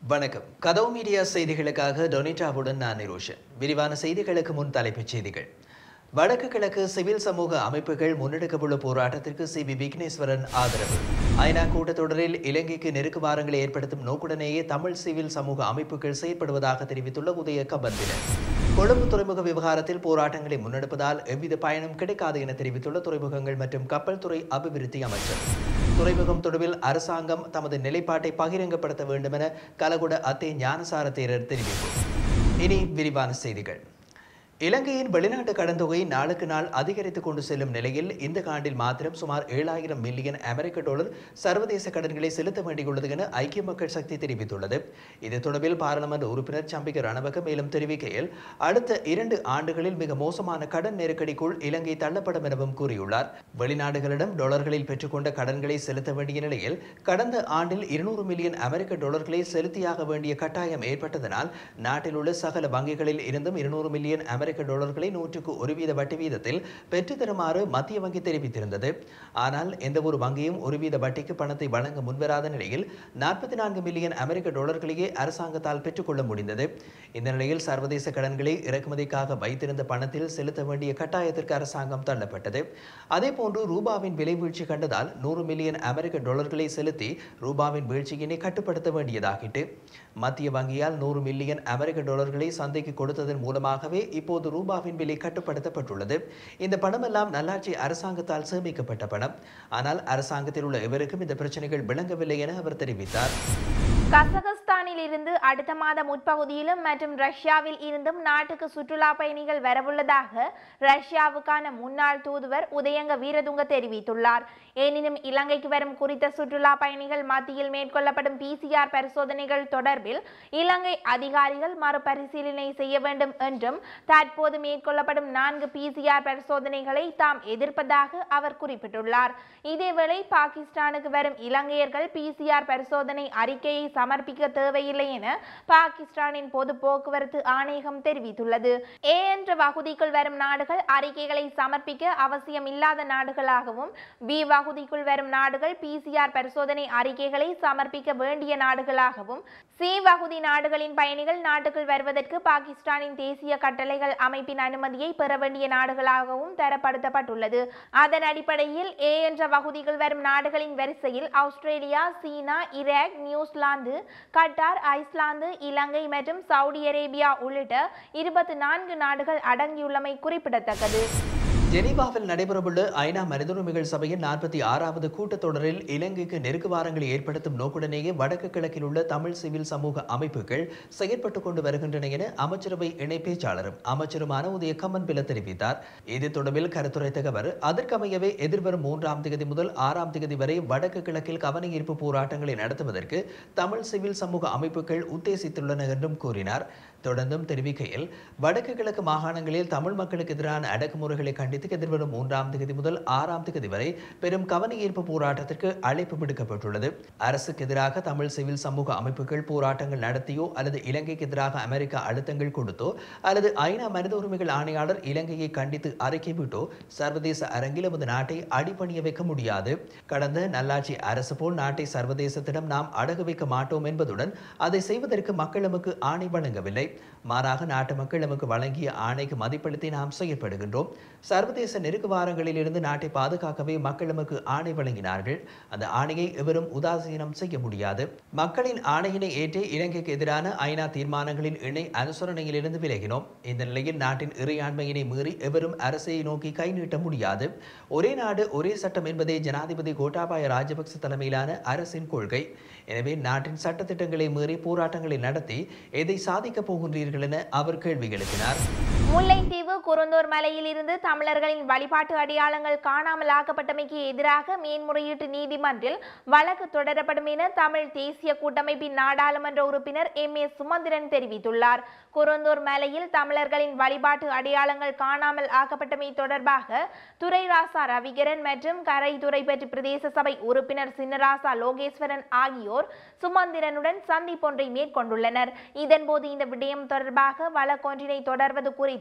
வணக்கம் கதவு மீடியா செய்திகளுக்காக டொனிட்டாவுடன் நான் நிரோஷன் விரிவான செய்திகளுக்கு முன் தலைப்புச் செய்திகள் வடக்கு கிழக்கு சிவில் சமூக அமைப்புகள் முன்னெடுக்கவுள்ள போராட்டத்திற்கு சி வி விக்னேஸ்வரன் ஆதரவு ஐநா கூட்டத்தொடரில் இலங்கைக்கு நெருக்குமாறங்களை ஏற்படுத்தும் நோக்குடனேயே தமிழ் சிவில் சமூக அமைப்புகள் செயற்படுவதாக தெரிவித்துள்ள உதய கம்பன்பினர் கொழும்பு துறைமுக விவகாரத்தில் போராட்டங்களை முன்னெடுப்பதால் எவ்வித பயனும் கிடைக்காது என தெரிவித்துள்ள துறைமுகங்கள் மற்றும் கப்பல் துறை அபிவிருத்தி அமைச்சர் துறைமுகம் தொடர்பில் அரசாங்கம் தமது நிலைப்பாட்டை பகிரங்கப்படுத்த வேண்டும் என கலகுட அத்தே ஞானசார தேரர் தெரிவிப்பு இனி விரிவான செய்திகள் இலங்கையின் வெளிநாட்டு கடன் தொகை நாளுக்கு நாள் அதிகரித்துக் கொண்டு செல்லும் நிலையில் இந்த ஆண்டில் மாத்திரம் சுமார் ஏழாயிரம் மில்லியன் அமெரிக்க டாலர் சர்வதேச கடன்களை செலுத்த வேண்டியுள்ளது என ஐக்கிய மக்கள் சக்தி தெரிவித்துள்ளது இது தொடர்பில் பாராளுமன்ற உறுப்பினர் சம்பிக்க ரணவக மேலும் தெரிவிக்கையில் அடுத்த இரண்டு ஆண்டுகளில் மிக மோசமான கடன் நெருக்கடிக்குள் இலங்கை தள்ளப்படும் எனவும் கூறியுள்ளார் வெளிநாடுகளிடம் டாலர்களில் பெற்றுக்கொண்ட கடன்களை செலுத்த வேண்டிய நிலையில் கடந்த ஆண்டில் இருநூறு மில்லியன் அமெரிக்க டாலர்களை செலுத்தியாக வேண்டிய கட்டாயம் ஏற்பட்டதனால் நாட்டில் உள்ள சகல வங்கிகளில் இருந்தும் இருநூறு மில்லியன் அமெரிக்க டாலர்களை நூற்றுக்கு ஒரு வீத வட்டி வீதத்தில் பெற்றுத் தருமாறு மத்திய வங்கி தெரிவித்திருந்தது ஆனால் எந்த ஒரு வங்கியும் ஒரு வீத வட்டிக்கு பணத்தை வழங்க முன்வராத நிலையில் நாற்பத்தி நான்கு மில்லியன் அமெரிக்க டாலர்களையே அரசாங்கத்தால் பெற்றுக்கொள்ள முடிந்தது இந்த நிலையில் சர்வதேச கடன்களை இறக்குமதிக்காக வைத்திருந்த பணத்தில் செலுத்த வேண்டிய கட்டாயத்திற்கு அரசாங்கம் தள்ளப்பட்டது அதேபோன்று ரூபாவின் விலை வீழ்ச்சி கண்டதால் நூறு மில்லியன் அமெரிக்க டாலர்களை செலுத்தி ரூபாவின் வீழ்ச்சியினை கட்டுப்படுத்த வேண்டியதாகிட்டு மத்திய வங்கியால் நூறு மில்லியன் அமெரிக்க டாலர்களை சந்தைக்கு கொடுத்ததன் மூலமாகவே இப்போது ரூபாவின் விலை கட்டுப்படுத்தப்பட்டுள்ளது இந்த பணமெல்லாம் நல்லாட்சி அரசாங்கத்தால் சேமிக்கப்பட்ட பணம் ஆனால் அரசாங்கத்தில் உள்ள எவருக்கும் இந்த பிரச்சனைகள் விளங்கவில்லை என அவர் தெரிவித்தார் கசகஸ்தானில் இருந்து அடுத்த மாதம் உட்பகுதியிலும் மற்றும் ரஷ்யாவில் இருந்தும் நாட்டுக்கு சுற்றுலா பயணிகள் வரவுள்ளதாக ரஷ்யாவுக்கான முன்னாள் தூதுவர் உதயங்க வீரதுங்க தெரிவித்துள்ளார் எனினும் இலங்கைக்கு வரும் குறித்த சுற்றுலா பயணிகள் மத்தியில் மேற்கொள்ளப்படும் பிசிஆர் பரிசோதனைகள் தொடர்பில் இலங்கை அதிகாரிகள் மறுபரிசீலனை செய்ய வேண்டும் என்றும் தற்போது மேற்கொள்ளப்படும் நான்கு பிசிஆர் பரிசோதனைகளை தாம் எதிர்ப்பதாக அவர் குறிப்பிட்டுள்ளார் இதேவேளை பாகிஸ்தானுக்கு வரும் இலங்கையர்கள் பிசிஆர் பரிசோதனை அறிக்கையை சமர்ப்பிக்க தேவையில்லை என பாகிஸ்தானின் பொது போக்குவரத்து ஆணையகம் தெரிவித்துள்ளது ஏ என்ற வகுதிக்குள் வரும் நாடுகள் அறிக்கைகளை சமர்ப்பிக்க அவசியம் இல்லாத நாடுகளாகவும் பி வகுதிக்குள் வரும் நாடுகள் பிசிஆர் பரிசோதனை அறிக்கைகளை சமர்ப்பிக்க வேண்டிய நாடுகளாகவும் சி வகுதி நாடுகளின் பயணிகள் நாட்டுக்குள் வருவதற்கு பாகிஸ்தானின் தேசிய கட்டளைகள் அமைப்பின் அனுமதியை பெற வேண்டிய நாடுகளாகவும் தரப்படுத்தப்பட்டுள்ளது அதன் அடிப்படையில் ஏ என்ற வகுதிகள் வரும் நாடுகளின் வரிசையில் Australia China Iraq New Zealand Qatar Iceland இலங்கை மற்றும் சவுதி அரேபியா உள்ளிட்ட இருபத்தி நான்கு நாடுகள் அடங்கியுள்ளமை குறிப்பிடத்தக்கது ஜெனீவாவில் நடைபெறவுள்ள ஐநா மனிதுரிமைகள் சபையின் நாற்பத்தி ஆறாவது கூட்டத்தொடரில் இலங்கைக்கு நெருக்குவாரங்களை ஏற்படுத்தும் நோக்குடனேயே வடக்கு கிழக்கில் உள்ள தமிழ் சிவில் சமூக அமைப்புகள் செயற்பட்டுக் கொண்டு வருகின்றன என அமைச்சரவை இணை பேச்சாளரும் அமைச்சருமான உதய கம்மன் பில தெரிவித்தார் இது தொடர்பில் கருத்துரைத்த அவர் அதற்கமையவே எதிர்வரும் மூன்றாம் தேதி முதல் ஆறாம் தேதி வரை வடக்கு கிழக்கில் கவன ஈர்ப்பு போராட்டங்களை நடத்துவதற்கு தமிழ் சிவில் சமூக அமைப்புகள் உத்தேசித்துள்ளன என்றும் கூறினார் தொடர்ந்தும் தெரிவிக்கையில் வடக்கு கிழக்கு மாகாணங்களில் தமிழ் மக்களுக்கு எதிரான அடக்குமுறைகளை கண்டித்து எதிர்வரும் மூன்றாம் தேதி முதல் ஆறாம் தேதி வரை பெரும் கவன ஈர்ப்பு போராட்டத்திற்கு அழைப்பு விடுக்கப்பட்டுள்ளது அரசுக்கு எதிராக தமிழ் சிவில் சமூக அமைப்புகள் போராட்டங்கள் நடத்தியோ அல்லது இலங்கைக்கு எதிராக அமெரிக்கா அழுத்தங்கள் கொடுத்தோ அல்லது ஐநா மனித உரிமைகள் ஆணையாளர் இலங்கையை கண்டித்து அறிக்கை விட்டோ சர்வதேச அரங்கில் நமது நாட்டை அடிபணிய வைக்க முடியாது கடந்த நல்லாட்சி அரசு போல் நாட்டை சர்வதேசத்திடம் நாம் அடகு வைக்க மாட்டோம் என்பதுடன் அதை செய்வதற்கு மக்கள் நமக்கு ஆணை வழங்கவில்லை மாறாக நாட்டு மக்கள் நமக்கு வழங்கிய ஆணைக்கு மதிப்பளித்து நாம் செயற்படுகின்றோம் சர்வதேச நெருக்குவாரங்களில் இருந்து நாட்டை பாதுகாக்கவே மக்கள் நமக்கு ஆணை வழங்கினார்கள் அந்த ஆணையை எவரும் உதாசீனம் செய்ய முடியாது மக்களின் ஆணையினை ஏற்று இலங்கைக்கு எதிரான ஐநா தீர்மானங்களின் இணை அனுசரணையிலிருந்து விலகினோம் இந்த நிலையில் நாட்டின் இறையாண்மையினை மீறி எவரும் அரசை நோக்கி கை நீட்ட முடியாது ஒரே நாடு ஒரே சட்டம் என்பதே ஜனாதிபதி கோட்டாபாய ராஜபக்ச தலைமையிலான அரசின் கொள்கை எனவே நாட்டின் சட்டத்திட்டங்களை மீறி போராட்டங்களை நடத்தி எதை சாதிக்கப் போகின்றீர்கள் என அவர் கேள்வி எழுப்பினார் முல்லைத்தீவு குருந்தூர் மலையில் இருந்து தமிழர்களின் வழிபாட்டு அடையாளங்கள் காணாமல் ஆக்கப்பட்டமைக்கு எதிராக மேன்முறையீட்டு நீதிமன்றில் வழக்கு தொடரப்படும் என தமிழ் தேசிய கூட்டமைப்பின் நாடாளுமன்ற உறுப்பினர் எம் ஏ சுமந்திரன் தெரிவித்துள்ளார் குருந்தூர் மலையில் தமிழர்களின் வழிபாட்டு அடையாளங்கள் காணாமல் ஆக்கப்பட்டமை தொடர்பாக துரைராசா ரவிகரன் மற்றும் கரைதுறை பெற்று பிரதேச சபை உறுப்பினர் சின்னராசா லோகேஸ்வரன் ஆகியோர் சுமந்திரனுடன் சந்திப்பொன்றை மேற்கொண்டுள்ளனர் இதன்போது இந்த விடயம் தொடர்பாக வழக்கொன்றினை தொடர்வது குறித்து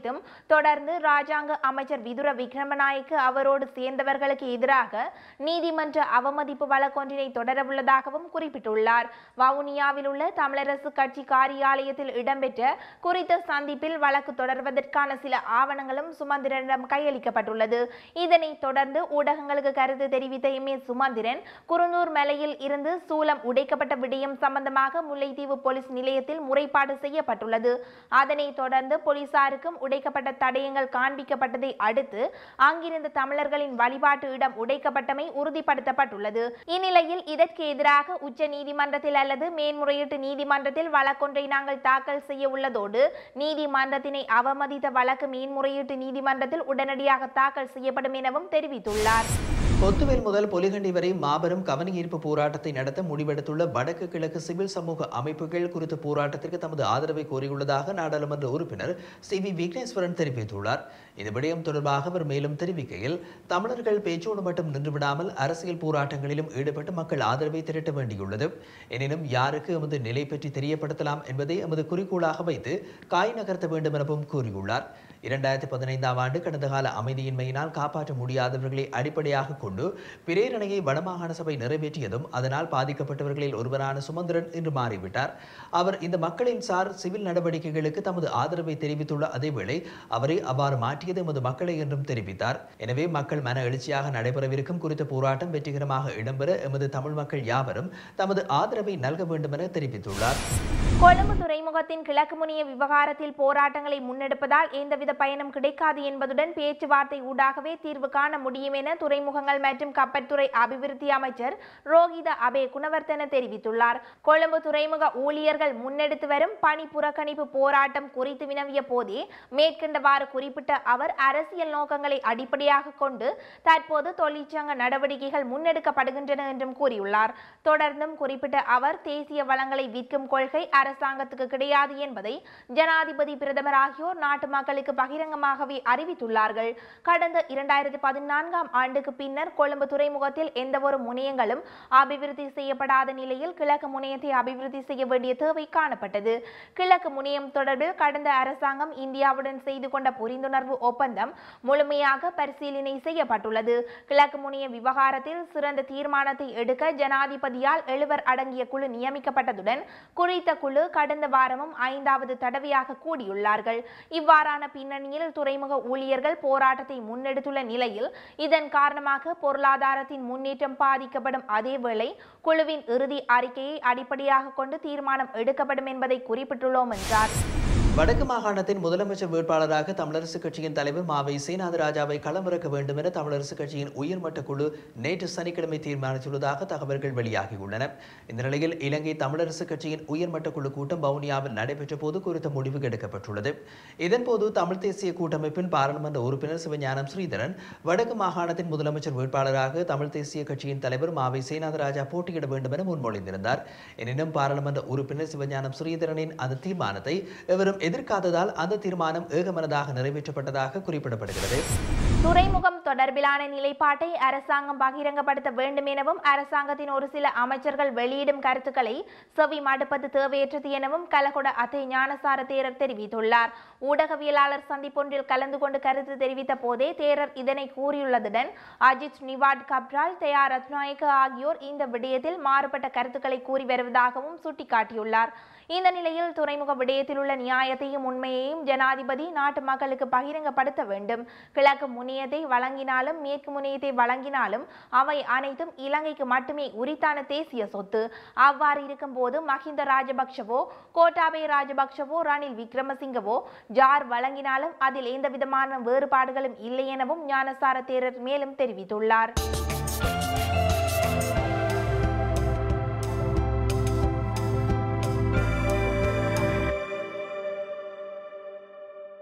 குறித்தும் தொடர்ந்து ராஜாங்க அமைச்சர் விதுர விக்ரமநாயக்கு அவரோடு சேர்ந்தவர்களுக்கு எதிராக நீதிமன்ற அவமதிப்பு வழக்கொன்றினை தொடரவுள்ளதாகவும் குறிப்பிட்டுள்ளார் வவுனியாவில் உள்ள தமிழரசு கட்சி காரியாலயத்தில் இடம்பெற்ற குறித்த சந்திப்பில் வழக்கு தொடர்வதற்கான சில ஆவணங்களும் சுமந்திரனிடம் கையளிக்கப்பட்டுள்ளது இதனைத் தொடர்ந்து ஊடகங்களுக்கு கருத்து தெரிவித்த எம் ஏ சுமந்திரன் குருந்தூர் மலையில் இருந்து சூலம் உடைக்கப்பட்ட விடயம் சம்பந்தமாக முல்லைத்தீவு போலீஸ் நிலையத்தில் முறைப்பாடு செய்யப்பட்டுள்ளது அதனைத் தொடர்ந்து போலீசாருக்கும் உடைக்கப்பட்ட தடயங்கள் காண்பிக்கப்பட்டதை அடுத்து அங்கிருந்த தமிழர்களின் வழிபாட்டு இடம் உடைக்கப்பட்டமை உறுதிப்படுத்தப்பட்டுள்ளது இந்நிலையில் இதற்கு எதிராக உச்ச நீதிமன்றத்தில் அல்லது மேன்முறையீட்டு நீதிமன்றத்தில் வழக்கொன்றை நாங்கள் தாக்கல் செய்ய உள்ளதோடு நீதிமன்றத்தினை அவமதித்த வழக்கு மேன்முறையீட்டு நீதிமன்றத்தில் உடனடியாக தாக்கல் செய்யப்படும் எனவும் தெரிவித்துள்ளார் கொத்துவேல் முதல் பொலிகண்டி வரை மாபெரும் கவனஈர்ப்பு போராட்டத்தை நடத்த முடிவெடுத்துள்ள வடக்கு கிழக்கு சிவில் சமூக அமைப்புகள் குறித்த போராட்டத்திற்கு தமது ஆதரவை கோரியுள்ளதாக நாடாளுமன்ற உறுப்பினர் சி வி விக்னேஸ்வரன் தெரிவித்துள்ளார் இந்த விடயம் தொடர்பாக அவர் மேலும் தெரிவிக்கையில் தமிழர்கள் பேச்சோடு மட்டும் நின்றுவிடாமல் அரசியல் போராட்டங்களிலும் ஈடுபட்டு மக்கள் ஆதரவை திரட்ட வேண்டியுள்ளது எனினும் யாருக்கு எமது நிலை பற்றி தெரியப்படுத்தலாம் என்பதை எமது குறிக்கோளாக வைத்து காய் நகர்த்த வேண்டும் எனவும் கூறியுள்ளார் இரண்டாயிரத்தி பதினைந்தாம் ஆண்டு கடந்த கால அமைதியின்மையினால் காப்பாற்ற முடியாதவர்களை அடிப்படையாக கொண்டு பிரேரணையை வடமாகாண சபை நிறைவேற்றியதும் அதனால் பாதிக்கப்பட்டவர்களில் ஒருவரான சுமந்திரன் இன்று மாறிவிட்டார் அவர் இந்த மக்களின் சார் சிவில் நடவடிக்கைகளுக்கு தமது ஆதரவை தெரிவித்துள்ள அதேவேளை அவரை அவ்வாறு மாற்றியது எமது மக்களை என்றும் தெரிவித்தார் எனவே மக்கள் மன எழுச்சியாக நடைபெறவிருக்கும் குறித்த போராட்டம் வெற்றிகரமாக இடம்பெற எமது தமிழ் மக்கள் யாவரும் தமது ஆதரவை நல்க வேண்டும் என தெரிவித்துள்ளார் கொழும்பு துறைமுகத்தின் கிழக்கு முனைய விவகாரத்தில் போராட்டங்களை முன்னெடுப்பதால் எந்தவித பயனும் கிடைக்காது என்பதுடன் பேச்சுவார்த்தை ஊடாகவே தீர்வு காண முடியும் என துறைமுகங்கள் மற்றும் கப்பற்துறை அபிவிருத்தி அமைச்சர் ரோஹித அபே குணவர்த்தன தெரிவித்துள்ளார் கொழும்பு துறைமுக ஊழியர்கள் முன்னெடுத்து வரும் பணி புறக்கணிப்பு போராட்டம் குறித்து வினவிய போதே மேற்கண்டவாறு குறிப்பிட்ட அவர் அரசியல் நோக்கங்களை அடிப்படையாக கொண்டு தற்போது தொழிற்சங்க நடவடிக்கைகள் முன்னெடுக்கப்படுகின்றன என்றும் கூறியுள்ளார் தொடர்ந்தும் குறிப்பிட்ட அவர் தேசிய வளங்களை விற்கும் கொள்கை அரசாங்கத்துக்கு கிடையாது என்பதை ஜனாதிபதி பிரதமர் ஆகியோர் நாட்டு மக்களுக்கு பகிரங்கமாகவே அறிவித்துள்ளார்கள் கடந்த இரண்டாயிரத்தி பதினான்காம் ஆண்டுக்கு பின்னர் கொழும்பு துறைமுகத்தில் எந்தவொரு முனையங்களும் அபிவிருத்தி செய்யப்படாத நிலையில் கிழக்கு முனையத்தை அபிவிருத்தி செய்ய வேண்டிய தேவை காணப்பட்டது கிழக்கு முனையம் தொடர்பில் கடந்த அரசாங்கம் இந்தியாவுடன் செய்து கொண்ட புரிந்துணர்வு ஒப்பந்தம் முழுமையாக பரிசீலனை செய்யப்பட்டுள்ளது கிழக்கு முனைய விவகாரத்தில் சிறந்த தீர்மானத்தை எடுக்க ஜனாதிபதியால் எழுவர் அடங்கிய குழு நியமிக்கப்பட்டதுடன் குறித்த குழு கடந்த வாரமும் ஐந்தாவது தடவையாக கூடியுள்ளார்கள் இவ்வாறான பின்னணியில் துறைமுக ஊழியர்கள் போராட்டத்தை முன்னெடுத்துள்ள நிலையில் இதன் காரணமாக பொருளாதாரத்தின் முன்னேற்றம் பாதிக்கப்படும் அதேவேளை குழுவின் இறுதி அறிக்கையை அடிப்படையாக கொண்டு தீர்மானம் எடுக்கப்படும் என்பதை குறிப்பிட்டுள்ளோம் என்றார் வடக்கு மாகாணத்தின் முதலமைச்சர் வேட்பாளராக தமிழரசு கட்சியின் தலைவர் மாவை சேனாத ராஜாவை களமிறக்க வேண்டும் என தமிழரசு கட்சியின் உயர்மட்ட குழு நேற்று சனிக்கிழமை தீர்மானித்துள்ளதாக தகவல்கள் வெளியாகியுள்ளன இந்த நிலையில் இலங்கை தமிழரசு கட்சியின் உயர்மட்ட குழு கூட்டம் வவுனியாவில் நடைபெற்ற போது குறித்த முடிவு எடுக்கப்பட்டுள்ளது இதன்போது தமிழ் தேசிய கூட்டமைப்பின் பாராளுமன்ற உறுப்பினர் சிவஞானம் ஸ்ரீதரன் வடக்கு மாகாணத்தின் முதலமைச்சர் வேட்பாளராக தமிழ் தேசிய கட்சியின் தலைவர் மாவை சேனாத ராஜா போட்டியிட வேண்டும் என முன்மொழிந்திருந்தார் எனினும் பாராளுமன்ற உறுப்பினர் சிவஞானம் ஸ்ரீதரனின் அந்த தீர்மானத்தை எவரும் எதிர்க்காததால் அந்த தீர்மானம் ஏகமனதாக நிறைவேற்றப்பட்டதாக குறிப்பிடப்படுகிறது துறைமுகம் தொடர்பிலான நிலைப்பாட்டை அரசாங்கம் பகிரங்கப்படுத்த வேண்டும் எனவும் அரசாங்கத்தின் ஒரு சில அமைச்சர்கள் வெளியிடும் கருத்துக்களை செவி மடுப்பது தேவையற்றது எனவும் கலகொட அத்தை ஞானசார தேரர் தெரிவித்துள்ளார் ஊடகவியலாளர் சந்திப்பொன்றில் கலந்து கொண்டு கருத்து தெரிவித்த போதே தேரர் இதனை கூறியுள்ளதுடன் அஜித் நிவாட் கப்ரால் தயா ரத்நாயக்க ஆகியோர் இந்த விடயத்தில் மாறுபட்ட கருத்துக்களை கூறி வருவதாகவும் சுட்டிக்காட்டியுள்ளார் இந்த நிலையில் துறைமுக விடயத்தில் உள்ள நியாயத்தையும் உண்மையையும் ஜனாதிபதி நாட்டு மக்களுக்கு பகிரங்கப்படுத்த வேண்டும் கிழக்கு முனையத்தை வழங்கினாலும் மேற்கு முனையத்தை வழங்கினாலும் அவை அனைத்தும் இலங்கைக்கு மட்டுமே உரித்தான தேசிய சொத்து அவ்வாறு இருக்கும்போது மஹிந்த ராஜபக்ஷவோ கோட்டாபய ராஜபக்ஷவோ ரணில் விக்ரமசிங்கவோ ஜார் வழங்கினாலும் அதில் எந்தவிதமான வேறுபாடுகளும் இல்லை எனவும் ஞானசார தேரர் மேலும் தெரிவித்துள்ளார்